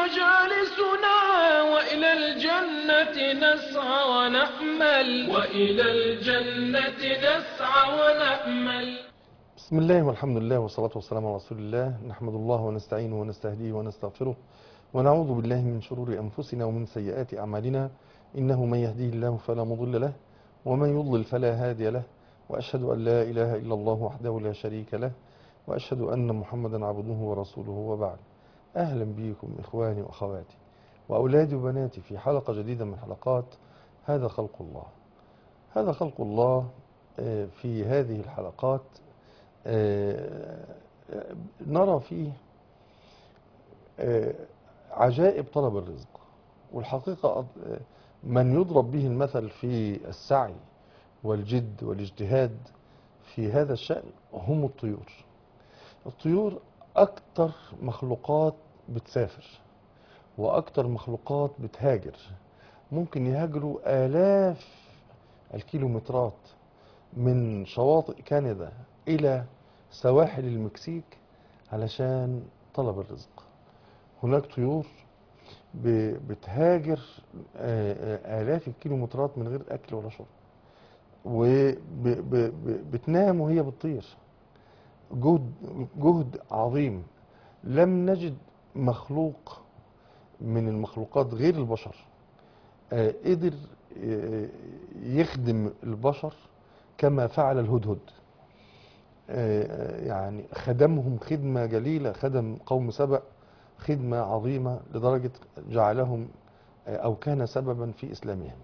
مجالسنا وإلى الجنة نسعى ونأمل وإلى الجنة نسعى ونأمل بسم الله والحمد لله والصلاة والسلام على رسول الله نحمد الله ونستعينه ونستهديه ونستغفره ونعوذ بالله من شرور أنفسنا ومن سيئات أعمالنا إنه من يهديه الله فلا مضل له ومن يضلل فلا هادي له وأشهد أن لا إله إلا الله وحده لا شريك له وأشهد أن محمدا عبده ورسوله وبعد أهلا بكم إخواني وأخواتي وأولادي وبناتي في حلقة جديدة من حلقات هذا خلق الله هذا خلق الله آه، في هذه الحلقات آه، آه، نرى فيه آه، عجائب طلب الرزق والحقيقة آه، من يضرب به المثل في السعي والجد والاجتهاد في هذا الشأن هم الطيور الطيور أكتر مخلوقات بتسافر وأكتر مخلوقات بتهاجر ممكن يهاجروا آلاف الكيلومترات من شواطئ كندا إلى سواحل المكسيك علشان طلب الرزق هناك طيور ب- بتهاجر آه، آه، آلاف الكيلومترات من غير أكل ولا شرب وبتنام وهي بتطير جهد جهد عظيم لم نجد مخلوق من المخلوقات غير البشر آه، قدر آه، يخدم البشر كما فعل الهدهد آه، يعني خدمهم خدمة جليلة خدم قوم سبأ خدمة عظيمة لدرجة جعلهم آه، أو كان سببا في إسلامهم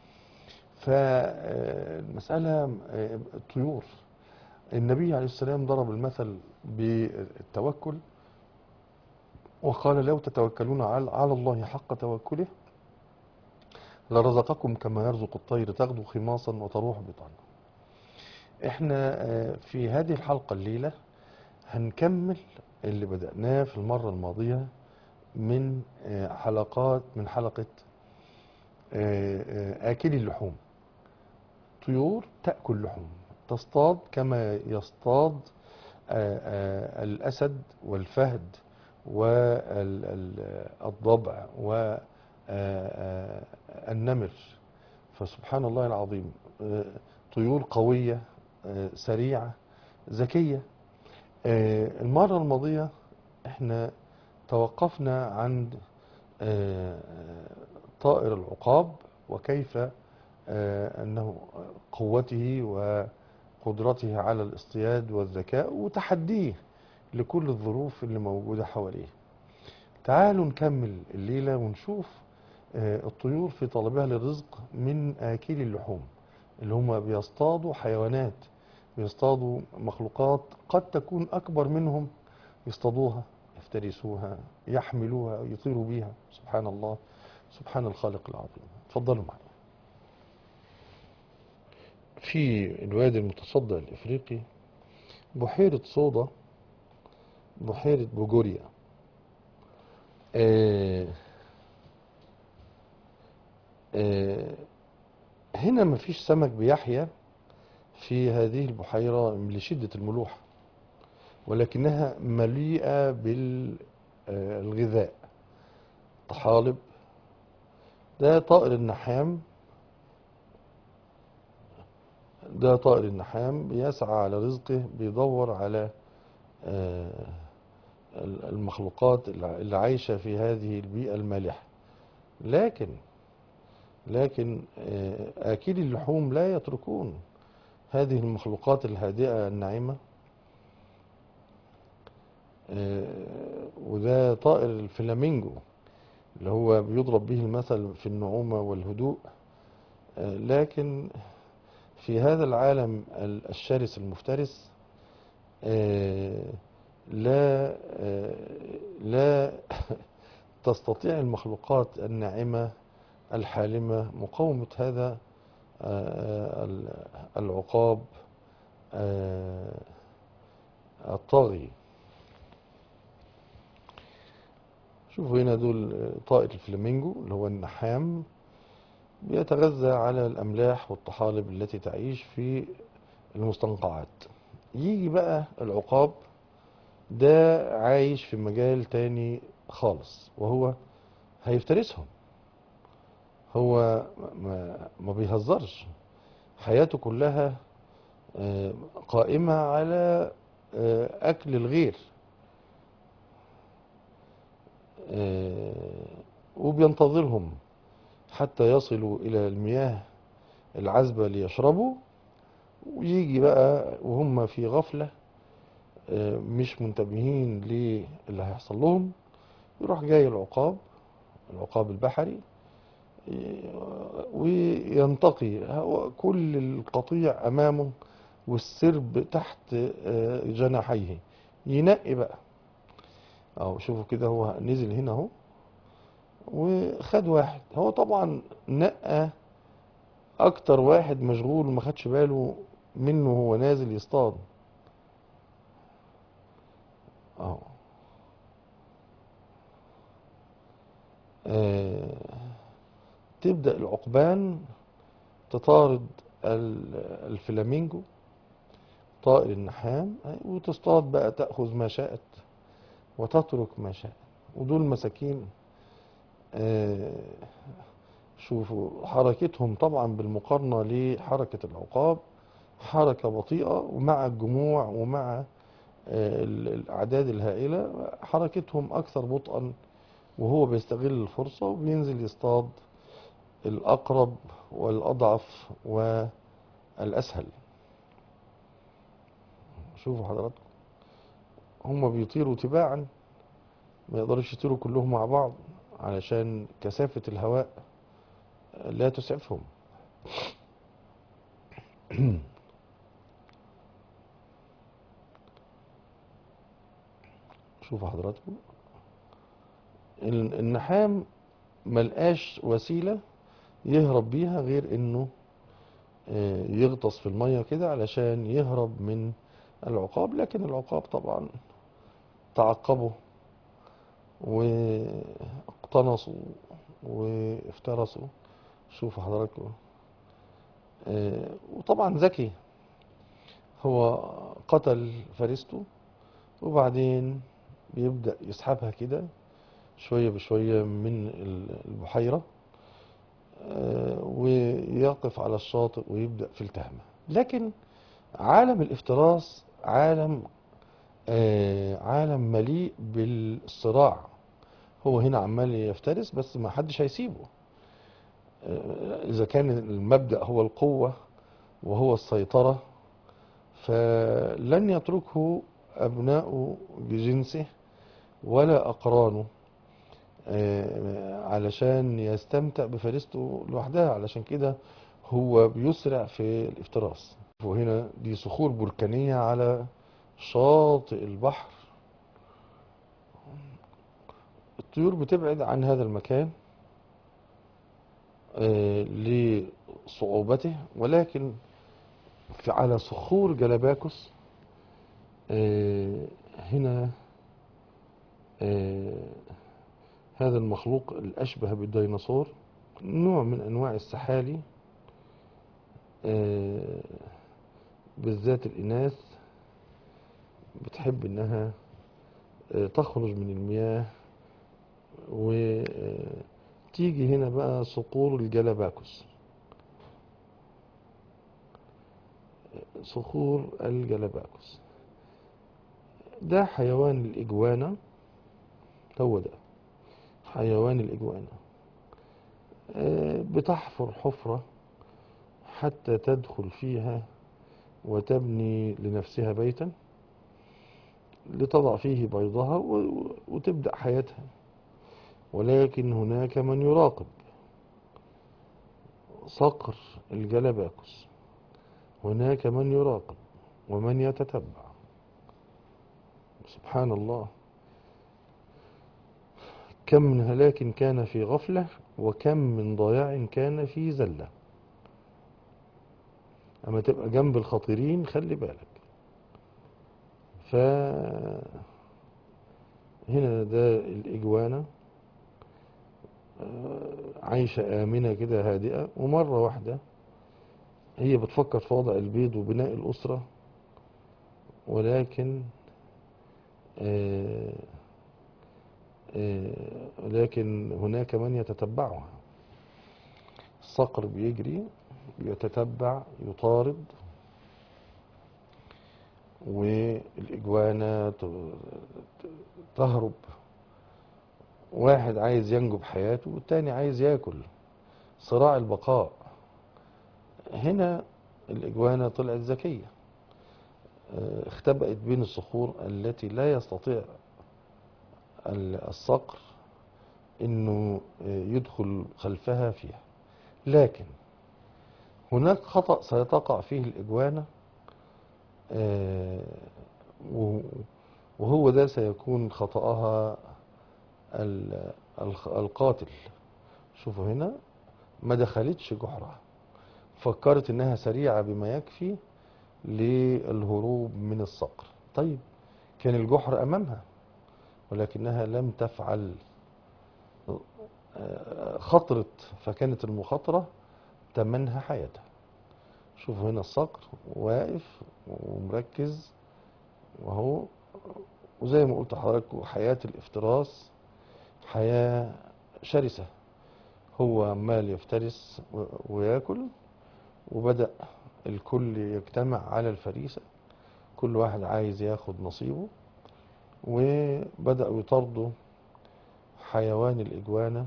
فالمسألة آه، الطيور النبي عليه السلام ضرب المثل بالتوكل وقال لو تتوكلون على على الله حق توكله لرزقكم كما يرزق الطير تغدو خماصا وتروح بطانا احنا آه، في هذه الحلقة الليلة هنكمل اللي بدأناه في المرة الماضية من آه، حلقات من حلقة آه، آه، آكلي اللحوم طيور تأكل لحوم تصطاد كما يصطاد آه، آه، الأسد والفهد والضبع والنمر فسبحان الله العظيم آه، طيور قوية آه، سريعة ذكية آه، المرة الماضية احنا توقفنا عند آه، طائر العقاب وكيف آه، أنه قوته وقدرته على الاصطياد والذكاء وتحديه لكل الظروف اللي موجودة حواليه تعالوا نكمل الليلة ونشوف آه، الطيور في طلبها للرزق من آكلي اللحوم اللي هم بيصطادوا حيوانات بيصطادوا مخلوقات قد تكون أكبر منهم يصطادوها يفترسوها يحملوها يطيروا بيها سبحان الله سبحان الخالق العظيم اتفضلوا معي في الوادي المتصدع الإفريقي بحيرة صودا بحيرة بوجوريا آه آه هنا مفيش سمك بيحيا في هذه البحيرة لشدة الملوحة ولكنها مليئة بالغذاء طحالب ده طائر النحام ده طائر النحام بيسعى على رزقه بيدور على آه، المخلوقات اللي عايشة في هذه البيئة المالحة لكن لكن آه، آكلي اللحوم لا يتركون هذه المخلوقات الهادئة الناعمة آه، وده طائر الفلامينجو اللي هو بيضرب به المثل في النعومة والهدوء آه، لكن في هذا العالم ال- الشرس المفترس آه، لا آه، لا تستطيع المخلوقات الناعمة الحالمة مقاومة هذا آه، ال- العقاب آه، الطاغي شوفوا هنا دول طائر الفلامينجو اللي هو النحام بيتغذى على الأملاح والطحالب التي تعيش في المستنقعات يجي بقى العقاب ده عايش في مجال تاني خالص وهو هيفترسهم هو ما, ما بيهزرش حياته كلها آه، قائمة على آه، أكل الغير آه، وبينتظرهم حتى يصلوا إلى المياه العذبة ليشربوا ويجي بقى وهم في غفلة آه، مش منتبهين للي هيحصل لهم يروح جاي العقاب العقاب البحري آه، وينتقي هو كل القطيع أمامه والسرب تحت آه، جناحيه ينقي بقى اهو شوفوا كده هو نزل هنا اهو وخد واحد هو طبعا نقى اكتر واحد مشغول وما خدش باله منه وهو نازل يصطاد اهو آه تبدأ العقبان تطارد ال- الفلامينجو طائر النحام وتصطاد بقى تأخذ ما شاءت وتترك ما شاءت ودول مساكين آه، شوفوا حركتهم طبعا بالمقارنة لحركة العقاب حركة بطيئة ومع الجموع ومع آه، ال- الأعداد الهائلة حركتهم أكثر بطئا وهو بيستغل الفرصة وبينزل يصطاد الأقرب والأضعف والأسهل شوفوا حضراتكم هم بيطيروا تباعا ما يقدرش يطيروا كلهم مع بعض علشان كثافة الهواء لا تسعفهم شوفوا حضراتكم ال- النحام ملقاش وسيلة يهرب بيها غير انه آه، يغطس في المية كده علشان يهرب من العقاب لكن العقاب طبعا تعقبوا واقتنصوا وافترسوا شوفوا حضراتكم آه، وطبعا ذكي هو قتل فريسته وبعدين بيبدأ يسحبها كده شوية بشوية من ال- البحيرة آه، ويقف على الشاطئ ويبدأ في التهمة لكن عالم الافتراس عالم آه، عالم مليء بالصراع هو هنا عمال يفترس بس ما حدش هيسيبه آه، إذا كان المبدأ هو القوة وهو السيطرة فلن يتركه أبناء جنسه ولا أقرانه آه، علشان يستمتع بفريسته لوحدها علشان كده هو بيسرع في الافتراس وهنا دي صخور بركانية على شاطئ البحر الطيور بتبعد عن هذا المكان آه، لصعوبته ولكن في على صخور جلاباكوس آه، هنا آه، هذا المخلوق الأشبه بالديناصور نوع من أنواع السحالي آه، بالذات الإناث بتحب إنها آه، تخرج من المياه وتيجي هنا بقى صقور الجلاباكوس صخور الجلاباكوس ده حيوان الإجوانا هو ده حيوان الإجوانا آه، بتحفر حفرة حتى تدخل فيها وتبني لنفسها بيتا لتضع فيه بيضها و- وتبدأ حياتها ولكن هناك من يراقب صقر الجلباكوس هناك من يراقب ومن يتتبع سبحان الله كم من هلاك كان في غفلة وكم من ضياع كان في زلة أما تبقى جنب الخطيرين خلي بالك ف هنا ده الإجوانة آه، عايشة آمنة كده هادئة ومرة واحدة هي بتفكر في وضع البيض وبناء الأسرة ولكن آه، آه، لكن هناك من يتتبعها الصقر بيجري يتتبع يطارد والإجوانة ت- ت- تهرب واحد عايز ينجو بحياته والتاني عايز ياكل صراع البقاء هنا الإجوانة طلعت ذكية آه، اختبأت بين الصخور التي لا يستطيع ال- الصقر انه آه، يدخل خلفها فيها لكن هناك خطأ سيتقع فيه الإجوانة آه، و- وهو ده سيكون خطأها ال- الخ- القاتل شوفوا هنا ما دخلتش جحرها فكرت انها سريعة بما يكفي للهروب من الصقر طيب كان الجحر امامها ولكنها لم تفعل آه، خطرت فكانت المخاطرة تمنها حياتها شوفوا هنا الصقر واقف ومركز وهو وزي ما قلت لحضراتكم حياة الافتراس حياة شرسة هو عمال يفترس و- وياكل وبدأ الكل يجتمع على الفريسة كل واحد عايز ياخد نصيبه وبدأوا يطاردوا حيوان الإجوانة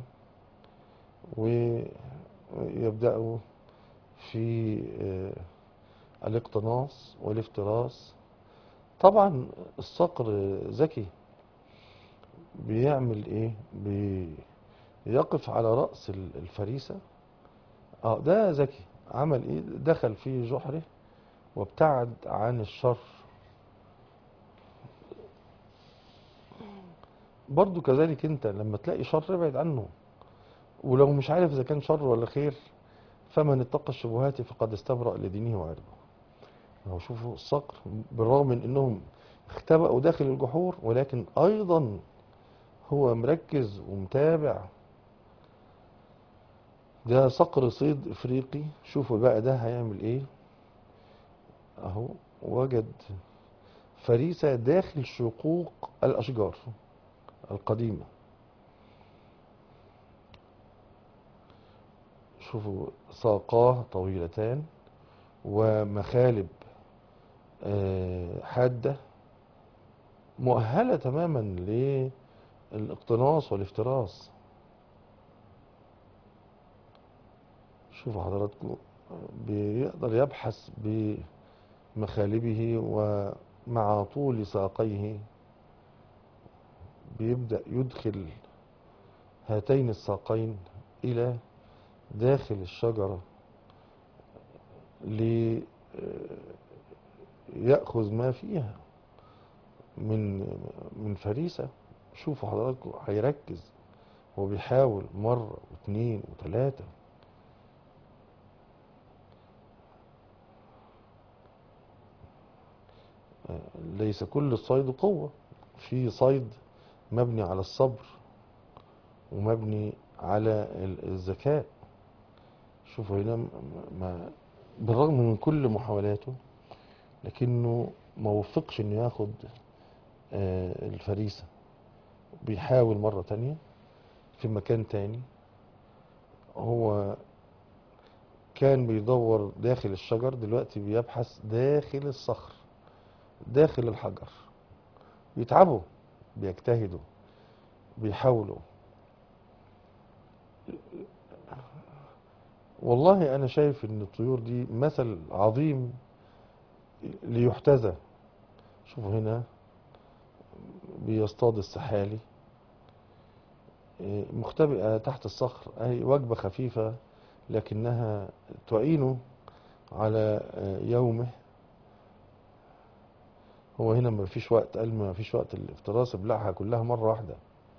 ويبدأوا في آه، الاقتناص والافتراس طبعا الصقر ذكي بيعمل ايه بيقف على رأس ال- الفريسة اه ده ذكي عمل ايه دخل في جحره وابتعد عن الشر برضو كذلك انت لما تلاقي شر ابعد عنه ولو مش عارف اذا كان شر ولا خير فمن اتقى الشبهات فقد استبرأ لدينه وعرضه لو شوفوا الصقر بالرغم من انهم اختبأوا داخل الجحور ولكن ايضا هو مركز ومتابع ده صقر صيد افريقي شوفوا بقى ده هيعمل ايه اهو وجد فريسة داخل شقوق الاشجار القديمة شوفوا ساقاه طويلتان ومخالب آه، حادة مؤهلة تماما للاقتناص والافتراس شوفوا حضراتكم بيقدر يبحث بمخالبه ومع طول ساقيه بيبدأ يدخل هاتين الساقين إلى داخل الشجرة ليأخذ ما فيها من من فريسة شوفوا حضراتكم هيركز هو بيحاول مرة واثنين وثلاثة ليس كل الصيد قوة في صيد مبني على الصبر ومبني على ال- الذكاء شوفوا هنا م- ما بالرغم من كل محاولاته لكنه ما وفقش انه ياخد آه، الفريسة بيحاول مرة تانية في مكان تاني هو كان بيدور داخل الشجر دلوقتي بيبحث داخل الصخر داخل الحجر بيتعبوا بيجتهدوا بيحاولوا والله أنا شايف إن الطيور دي مثل عظيم ليحتذى شوفوا هنا بيصطاد السحالي إيه، مختبئة تحت الصخر أي وجبة خفيفة لكنها تعينه على آه، يومه هو هنا ما فيش وقت قال ما فيش وقت الافتراس بلعها كلها مرة واحدة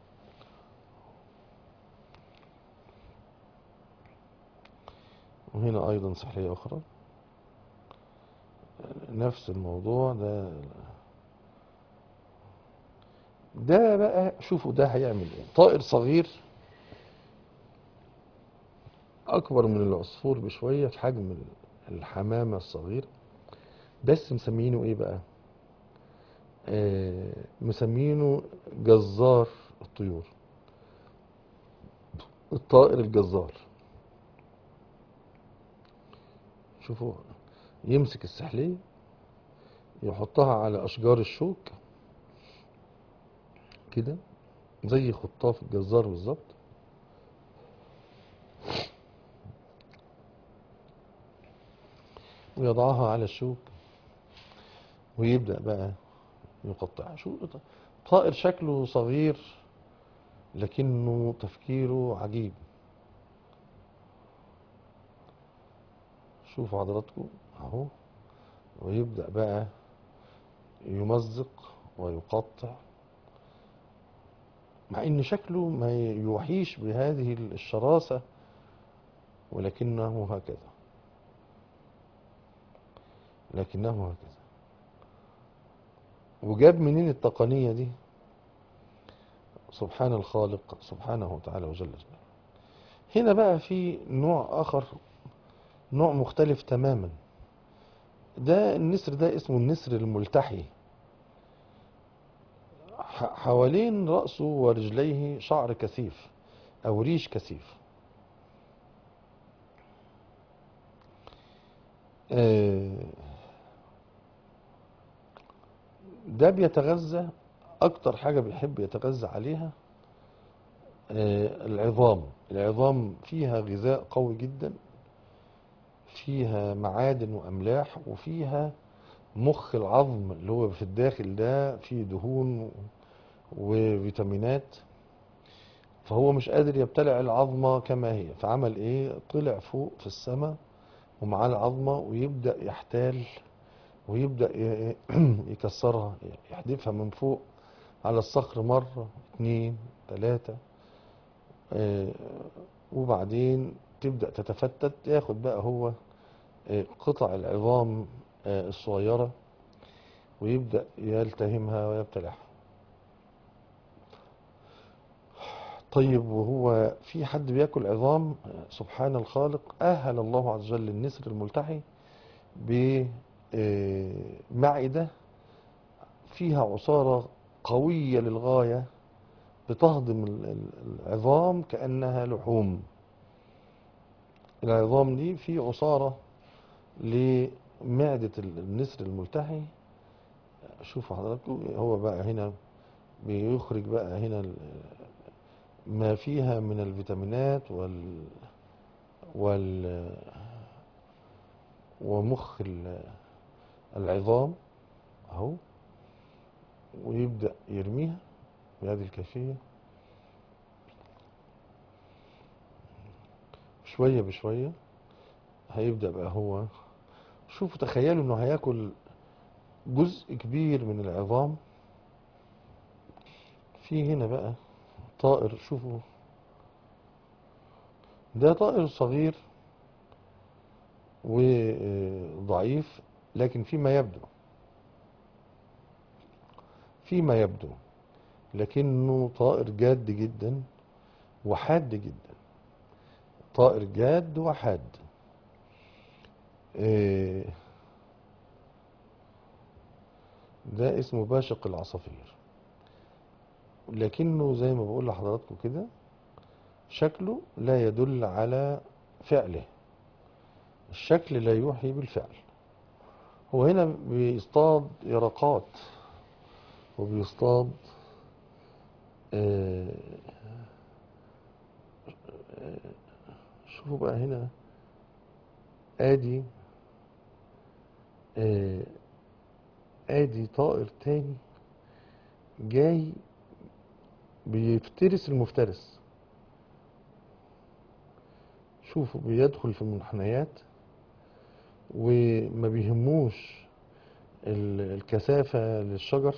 وهنا أيضا سحلية أخرى نفس الموضوع ده ده بقى شوفوا ده هيعمل ايه طائر صغير أكبر من العصفور بشوية في حجم الحمامة الصغير بس مسمينه ايه بقى آه مسمينه جزار الطيور الطائر الجزار شوفوا يمسك السحلية يحطها على أشجار الشوك كده زي خطاف الجزار بالظبط ويضعها على الشوك ويبدأ بقى يقطعها شو طائر شكله صغير لكنه تفكيره عجيب شوفوا حضراتكم اهو ويبدأ بقى يمزق ويقطع مع ان شكله ما يوحيش بهذه الشراسة ولكنه هكذا لكنه هكذا وجاب منين التقنية دي سبحان الخالق سبحانه وتعالى وجل جلاله هنا بقى في نوع آخر نوع مختلف تماما ده النسر ده اسمه النسر الملتحي ح- حوالين رأسه ورجليه شعر كثيف أو ريش كثيف آه، ده بيتغذى أكتر حاجة بيحب يتغذى عليها آه، العظام العظام فيها غذاء قوي جدا فيها معادن وأملاح وفيها مخ العظم اللي هو في الداخل ده فيه دهون وفيتامينات فهو مش قادر يبتلع العظمة كما هي فعمل ايه طلع فوق في السماء ومعاه العظمة ويبدأ يحتال ويبدأ ي- يكسرها يحدفها من فوق على الصخر مرة اتنين تلاتة آه، وبعدين تبدأ تتفتت ياخد بقى هو آه، قطع العظام آه، الصغيرة ويبدأ يلتهمها ويبتلعها طيب وهو في حد بياكل عظام آه، سبحان الخالق أهل الله عز وجل النسر الملتحي بمعدة فيها عصارة قوية للغاية بتهضم ال- ال- العظام كأنها لحوم العظام دي في عصارة لمعدة ال- النسر الملتحي شوفوا حضراتكم هو بقى هنا بيخرج بقى هنا ال- ما فيها من الفيتامينات وال وال ومخ ال- العظام اهو ويبدأ يرميها بهذه الكيفية شوية بشوية هيبدأ بقى هو شوفوا تخيلوا انه هياكل جزء كبير من العظام في هنا بقى طائر شوفوا ده طائر صغير وضعيف لكن فيما يبدو فيما يبدو لكنه طائر جاد جدا وحاد جدا طائر جاد وحاد إيه، ده اسمه باشق العصافير لكنه زي ما بقول لحضراتكم كده شكله لا يدل على فعله الشكل لا يوحي بالفعل هو هنا بيصطاد يرقات وبيصطاد آه، آه، شوفوا بقى هنا ادي آه، ادي طائر تاني جاي بيفترس المفترس شوفوا بيدخل في المنحنيات وما بيهموش ال- الكثافة للشجر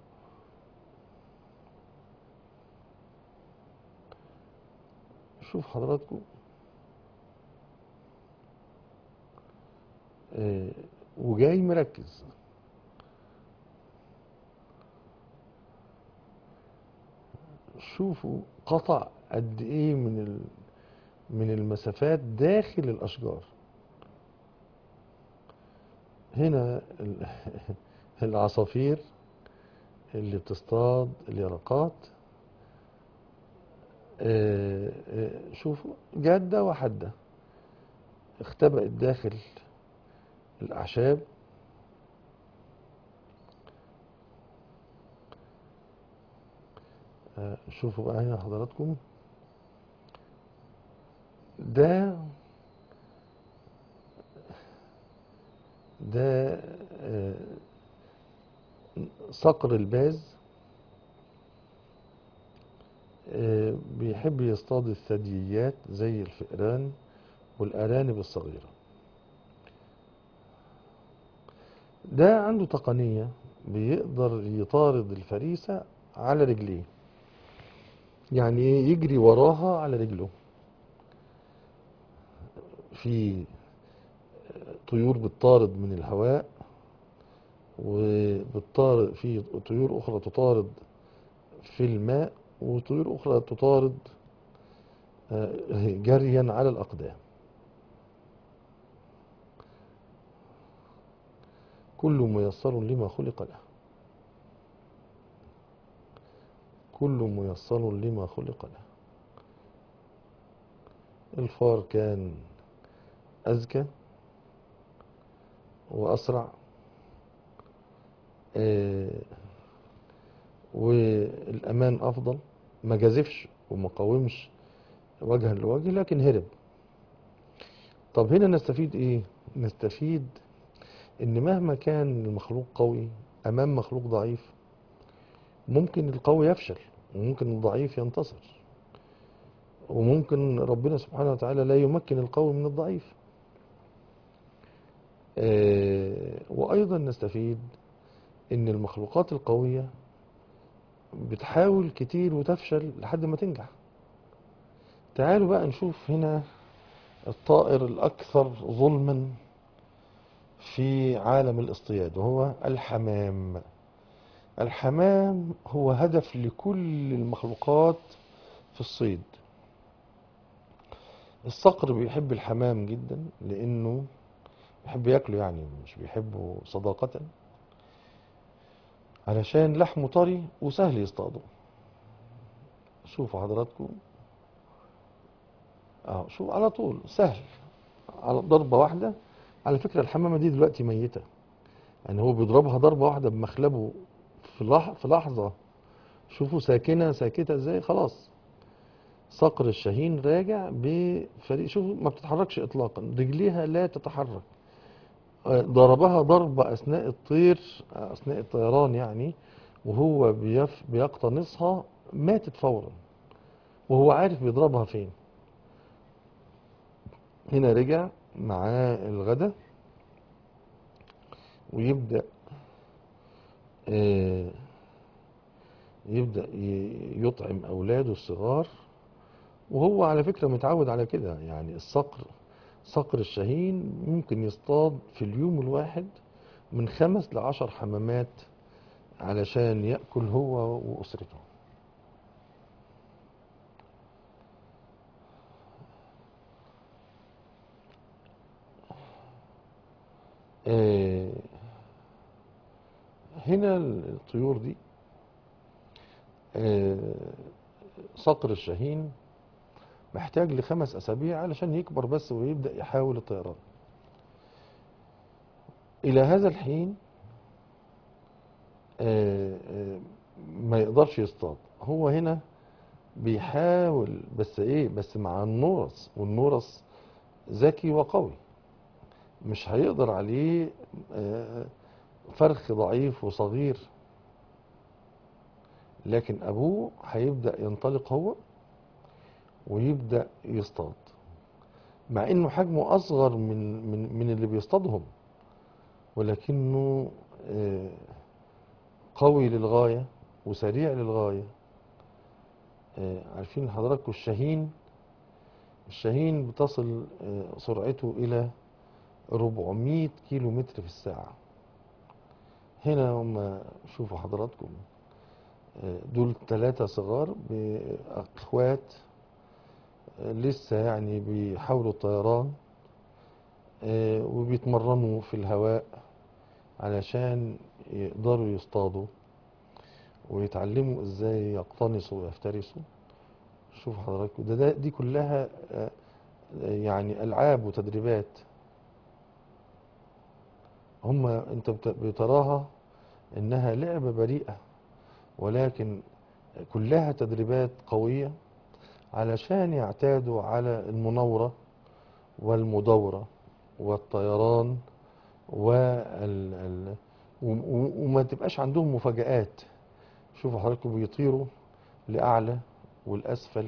شوف حضراتكم آه، وجاي مركز شوفوا قطع قد ايه من ال... من المسافات داخل الاشجار هنا ال- العصافير اللي بتصطاد اليرقات آه، آه، شوفوا جادة وحدة اختبأت داخل الأعشاب آه، شوفوا بقى هنا حضراتكم ده ده آه، صقر الباز آه، بيحب يصطاد الثدييات زي الفئران والأرانب الصغيرة ده عنده تقنية بيقدر يطارد الفريسة على رجليه يعني إيه؟ يجري وراها على رجله في طيور بتطارد من الهواء وبتطارد في طيور أخرى تطارد في الماء وطيور أخرى تطارد آه، جريا على الأقدام كل ميسر لما خلق له كل ميسر لما خلق له الفار كان أذكى وأسرع آه، والأمان أفضل ما جازفش وما قاومش وجها لوجه لكن هرب طب هنا نستفيد إيه؟ نستفيد إن مهما كان المخلوق قوي أمام مخلوق ضعيف ممكن القوي يفشل وممكن الضعيف ينتصر وممكن ربنا سبحانه وتعالى لا يمكن القوي من الضعيف آه، وأيضا نستفيد إن المخلوقات القوية بتحاول كتير وتفشل لحد ما تنجح تعالوا بقى نشوف هنا الطائر الأكثر ظلما في عالم الاصطياد وهو الحمام الحمام هو هدف لكل المخلوقات في الصيد الصقر بيحب الحمام جدا لأنه بيحب ياكله يعني مش بيحبه صداقة علشان لحمه طري وسهل يصطاده شوفوا حضراتكم اه شوف على طول سهل على ضربة واحدة على فكرة الحمامة دي دلوقتي ميتة يعني هو بيضربها ضربة واحدة بمخلبه في لح في لحظة شوفوا ساكنة ساكتة ازاي خلاص صقر الشاهين راجع بفريق شوفوا ما بتتحركش اطلاقا رجليها لا تتحرك آه، ضربها ضربة اثناء الطير آه، اثناء الطيران يعني وهو بيف بيقتنصها ماتت فورا وهو عارف بيضربها فين هنا رجع معاه الغدا ويبدأ آه، يبدأ ي- يطعم أولاده الصغار وهو على فكرة متعود على كده يعني الصقر صقر الشاهين ممكن يصطاد في اليوم الواحد من خمس لعشر حمامات علشان يأكل هو وأسرته آه، هنا الطيور دي آه، صقر الشاهين محتاج لخمس أسابيع علشان يكبر بس ويبدأ يحاول الطيران إلى هذا الحين آه، آه، ما يقدرش يصطاد هو هنا بيحاول بس ايه بس مع النورس والنورس ذكي وقوي مش هيقدر عليه آه، فرخ ضعيف وصغير لكن ابوه هيبدأ ينطلق هو ويبدأ يصطاد مع انه حجمه اصغر من من من اللي بيصطادهم ولكنه آه، قوي للغاية وسريع للغاية آه، عارفين حضراتكم الشاهين الشاهين بتصل آه، سرعته إلى 400 كيلو متر في الساعة هنا هم شوفوا حضراتكم آه، دول ثلاثة صغار بأخوات آه، لسه يعني بيحاولوا الطيران آه، وبيتمرنوا في الهواء علشان يقدروا يصطادوا ويتعلموا ازاي يقتنصوا ويفترسوا شوف حضرتك ده, ده دي كلها آه، يعني ألعاب وتدريبات هم انت بت- بتراها انها لعبة بريئة ولكن كلها تدريبات قوية علشان يعتادوا على المناورة والمداورة والطيران وال... ال... و- و- وما تبقاش عندهم مفاجآت شوفوا حضراتكم بيطيروا لأعلى والأسفل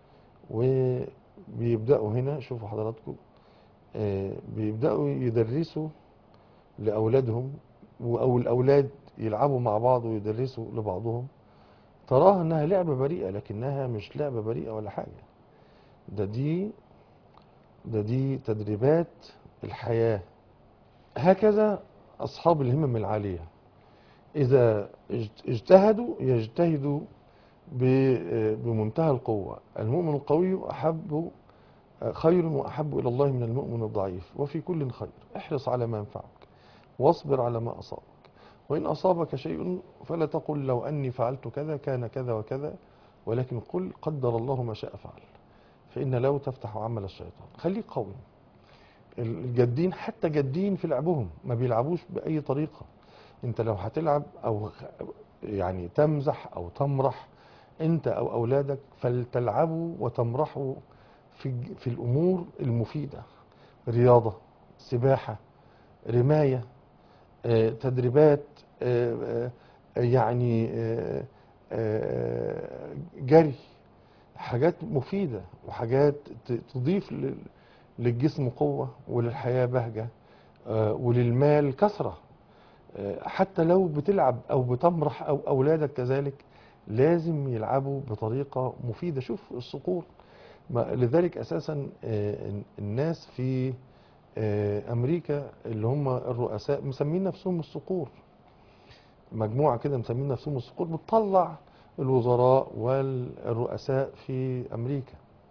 وبيبدأوا هنا شوفوا حضراتكم آه، بيبدأوا يدرسوا لأولادهم أو الأولاد يلعبوا مع بعض ويدرسوا لبعضهم تراها إنها لعبة بريئة لكنها مش لعبة بريئة ولا حاجة ده دي ده دي تدريبات الحياة هكذا أصحاب الهمم العالية إذا اجت- اجتهدوا يجتهدوا ب- بمنتهى القوة المؤمن القوي أحب خير وأحب إلى الله من المؤمن الضعيف وفي كل خير احرص على ما ينفعك واصبر على ما أصابك وإن أصابك شيء فلا تقل لو أني فعلت كذا كان كذا وكذا ولكن قل قدر الله ما شاء فعل فإن لو تفتح عمل الشيطان خليك قوي الجادين حتى جادين في لعبهم ما بيلعبوش بأي طريقة انت لو هتلعب او يعني تمزح او تمرح انت او اولادك فلتلعبوا وتمرحوا في في الامور المفيده رياضه سباحه رمايه آه، تدريبات آه، آه، يعني آه، آه، جري حاجات مفيده وحاجات ت- تضيف لل- للجسم قوه وللحياه بهجه آه، وللمال كثره آه، حتى لو بتلعب او بتمرح او اولادك كذلك لازم يلعبوا بطريقه مفيده شوف الصقور ما- لذلك اساسا آه، الناس في آه، امريكا اللي هم الرؤساء مسمين نفسهم الصقور مجموعه كده مسمين نفسهم الصقور بتطلع الوزراء والرؤساء في امريكا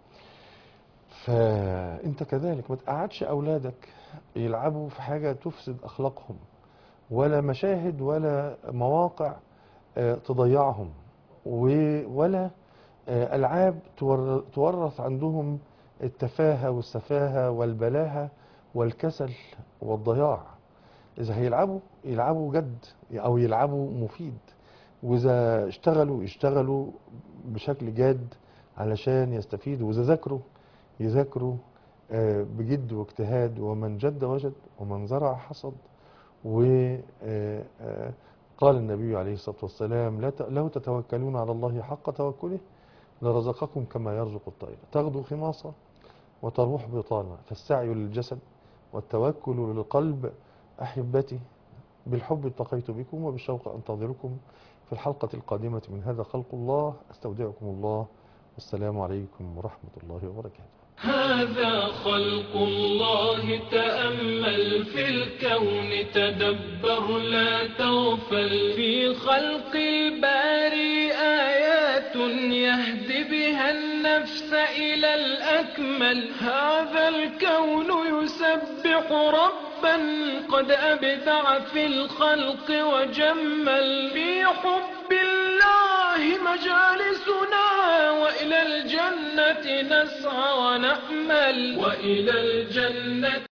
فانت كذلك ما تقعدش اولادك يلعبوا في حاجه تفسد اخلاقهم ولا مشاهد ولا مواقع آه، تضيعهم و- ولا آه، ألعاب تور- تورث عندهم التفاهة والسفاهة والبلاهة والكسل والضياع إذا هيلعبوا يلعبوا جد أو يلعبوا مفيد وإذا اشتغلوا يشتغلوا بشكل جاد علشان يستفيدوا وإذا ذاكروا يذاكروا آه، بجد واجتهاد ومن جد وجد ومن زرع حصد وقال النبي عليه الصلاة والسلام لا ت- لو تتوكلون على الله حق توكله لرزقكم كما يرزق الطير تغدو خماصة وتروح بطانة فالسعي للجسد والتوكل للقلب أحبتي بالحب التقيت بكم وبالشوق أنتظركم في الحلقة القادمة من هذا خلق الله أستودعكم الله والسلام عليكم ورحمة الله وبركاته هذا خلق الله تأمل في الكون تدبر لا تغفل في خلق الباري آيات يهدي بها النفس إلى الأكمل هذا الكون يسبح ربا قد أبدع في الخلق وجمل في حب الله مجالسنا وإلى الجنة نسعى ونأمل وإلى الجنة